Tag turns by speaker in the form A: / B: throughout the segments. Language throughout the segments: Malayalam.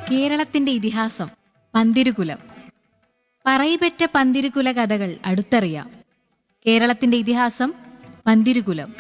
A: കേരളത്തിന്റെ ഇതിഹാസം പന്തിരുകുലം പറയിപെറ്റ പന്തിരുകുല കഥകൾ അടുത്തറിയാം കേരളത്തിന്റെ ഇതിഹാസം പന്തിരുകുലം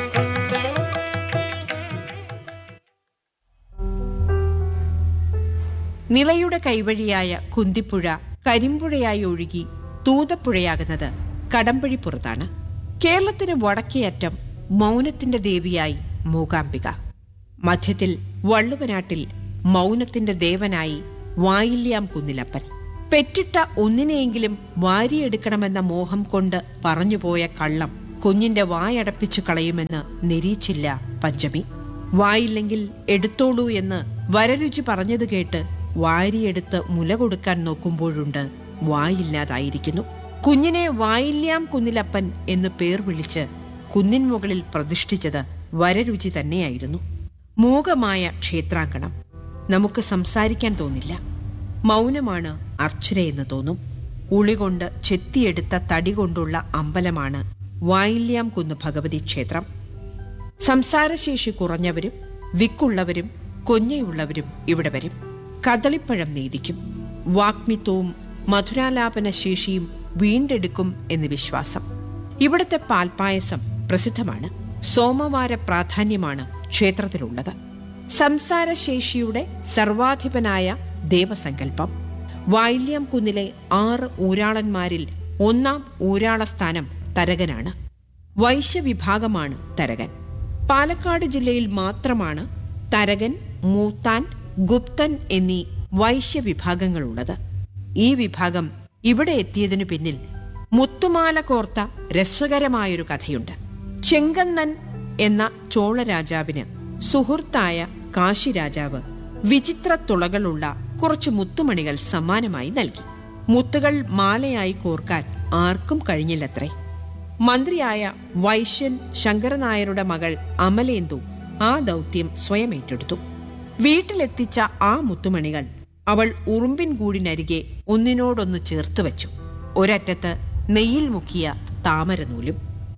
B: നിളയുടെ കൈവഴിയായ കുന്തിപ്പുഴ കരിമ്പുഴയായി ഒഴുകി തൂതപ്പുഴയാകുന്നത് കടമ്പഴിപ്പുറത്താണ് കേരളത്തിന് വടക്കേ അറ്റം മൗനത്തിന്റെ ദേവിയായി മൂകാംബിക മധ്യത്തിൽ വള്ളുവനാട്ടിൽ മൗനത്തിന്റെ ദേവനായി വായില്യാം കുന്നിലപ്പൻ പെറ്റിട്ട ഒന്നിനെയെങ്കിലും വാരിയെടുക്കണമെന്ന മോഹം കൊണ്ട് പറഞ്ഞുപോയ കള്ളം കുഞ്ഞിന്റെ വായടപ്പിച്ചു കളയുമെന്ന് നിരീച്ചില്ല പഞ്ചമി വായില്ലെങ്കിൽ എടുത്തോളൂ എന്ന് വരരുചി പറഞ്ഞത് കേട്ട് വാരിയെടുത്ത് മുല കൊടുക്കാൻ നോക്കുമ്പോഴുണ്ട് വായില്ലാതായിരിക്കുന്നു കുഞ്ഞിനെ വായില്യാം കുന്നിലപ്പൻ എന്ന് പേർ വിളിച്ച് കുന്നിൻ മുകളിൽ പ്രതിഷ്ഠിച്ചത് വരരുചി തന്നെയായിരുന്നു മൂകമായ ക്ഷേത്രാങ്കണം നമുക്ക് സംസാരിക്കാൻ തോന്നില്ല മൗനമാണ് അർച്ചനയെന്ന് തോന്നും ഉളികൊണ്ട് ചെത്തിയെടുത്ത തടി കൊണ്ടുള്ള അമ്പലമാണ് വായില്യാം കുന്ന് ഭഗവതി ക്ഷേത്രം സംസാരശേഷി കുറഞ്ഞവരും വിക്കുള്ളവരും കൊഞ്ഞയുള്ളവരും ഇവിടെ വരും കദളിപ്പഴം നീതിക്കും വാഗ്മിത്വവും മധുരാലാപന ശേഷിയും വീണ്ടെടുക്കും എന്ന് വിശ്വാസം ഇവിടുത്തെ പാൽപ്പായസം പ്രസിദ്ധമാണ് സോമവാര പ്രാധാന്യമാണ് ക്ഷേത്രത്തിലുള്ളത് സംസാരശേഷിയുടെ സർവാധിപനായ ദേവസങ്കല്പം വായില്യം കുന്നിലെ ആറ് ഊരാളന്മാരിൽ ഒന്നാം ഊരാള സ്ഥാനം തരകനാണ് വൈശ്യവിഭാഗമാണ് തരകൻ പാലക്കാട് ജില്ലയിൽ മാത്രമാണ് തരകൻ മൂത്താൻ ഗുപ്തൻ എന്നീ വൈശ്യവിഭാഗങ്ങളുള്ളത് ഈ വിഭാഗം ഇവിടെ എത്തിയതിനു പിന്നിൽ മുത്തുമാല കോർത്ത രസകരമായൊരു കഥയുണ്ട് ചെങ്കന്നൻ എന്ന ചോള രാജാവിന് സുഹൃത്തായ കാശി രാജാവ് വിചിത്ര തുളകളുള്ള കുറച്ച് മുത്തുമണികൾ സമ്മാനമായി നൽകി മുത്തുകൾ മാലയായി കോർക്കാൻ ആർക്കും കഴിഞ്ഞില്ലത്രേ മന്ത്രിയായ വൈശ്യൻ ശങ്കരനായരുടെ മകൾ അമലേന്ദു ആ ദൗത്യം സ്വയം ഏറ്റെടുത്തു വീട്ടിലെത്തിച്ച ആ മുത്തുമണികൾ അവൾ ഉറുമ്പിൻ കൂടിനരികെ ഒന്നിനോടൊന്ന് ചേർത്ത് വെച്ചു ഒരറ്റത്ത് നെയ്യിൽ മുക്കിയ താമരനൂലും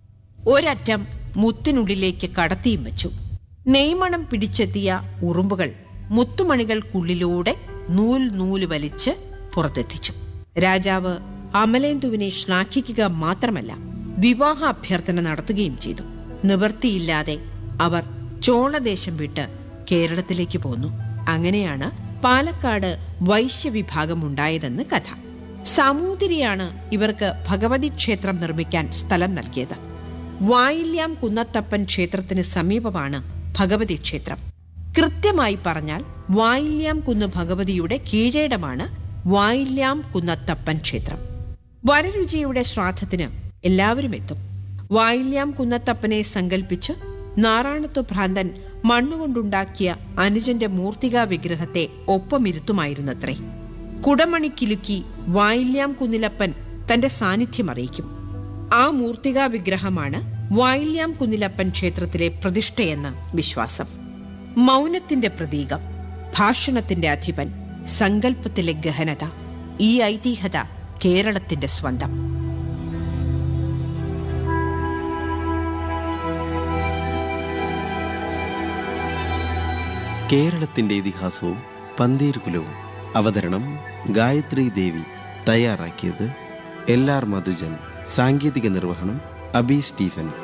B: ഒരറ്റം മുത്തിനുള്ളിലേക്ക് കടത്തിയും വെച്ചു നെയ്മണം പിടിച്ചെത്തിയ ഉറുമ്പുകൾ മുത്തുമണികൾക്കുള്ളിലൂടെ നൂൽ നൂല് വലിച്ച് പുറത്തെത്തിച്ചു രാജാവ് അമലേന്ദുവിനെ ശ്ലാഘിക്കുക മാത്രമല്ല വിവാഹ അഭ്യർത്ഥന നടത്തുകയും ചെയ്തു നിവൃത്തിയില്ലാതെ അവർ ചോളദേശം വിട്ട് കേരളത്തിലേക്ക് പോന്നു അങ്ങനെയാണ് പാലക്കാട് വൈശ്യവിഭാഗം ഉണ്ടായതെന്ന് കഥ സാമൂതിരിയാണ് ഇവർക്ക് ഭഗവതി ക്ഷേത്രം നിർമ്മിക്കാൻ സ്ഥലം നൽകിയത് വായില്യാം കുന്നത്തപ്പൻ ക്ഷേത്രത്തിന് സമീപമാണ് ഭഗവതി ക്ഷേത്രം കൃത്യമായി പറഞ്ഞാൽ വായില്യാം കുന്ന് ഭഗവതിയുടെ കീഴേടമാണ് വായില്യാം കുന്നത്തപ്പൻ ക്ഷേത്രം വരരുചിയുടെ ശ്രാദ്ധത്തിന് എല്ലാവരും എത്തും വായില്യാം കുന്നത്തപ്പനെ സങ്കല്പിച്ച് നാറാണത്വ ഭ്രാന്തൻ മണ്ണുകൊണ്ടുണ്ടാക്കിയ അനുജന്റെ മൂർത്തികാ വിഗ്രഹത്തെ ഒപ്പമിരുത്തുമായിരുന്നത്രേ കുടമണി കിലുക്കി വായില്യാം കുന്നിലപ്പൻ തന്റെ സാന്നിധ്യം അറിയിക്കും ആ മൂർത്തികാ വിഗ്രഹമാണ് വായില്യാം കുന്നിലപ്പൻ ക്ഷേത്രത്തിലെ പ്രതിഷ്ഠയെന്ന് വിശ്വാസം മൗനത്തിന്റെ പ്രതീകം ഭാഷണത്തിന്റെ അധിപൻ സങ്കല്പത്തിലെ ഗഹനത ഈ ഐതിഹ്യത കേരളത്തിന്റെ സ്വന്തം
C: കേരളത്തിന്റെ ഇതിഹാസവും പന്തീരുകുലവും അവതരണം ഗായത്രി ദേവി തയ്യാറാക്കിയത് എൽ ആർ മധുജൻ സാങ്കേതിക നിർവഹണം അബി സ്റ്റീഫൻ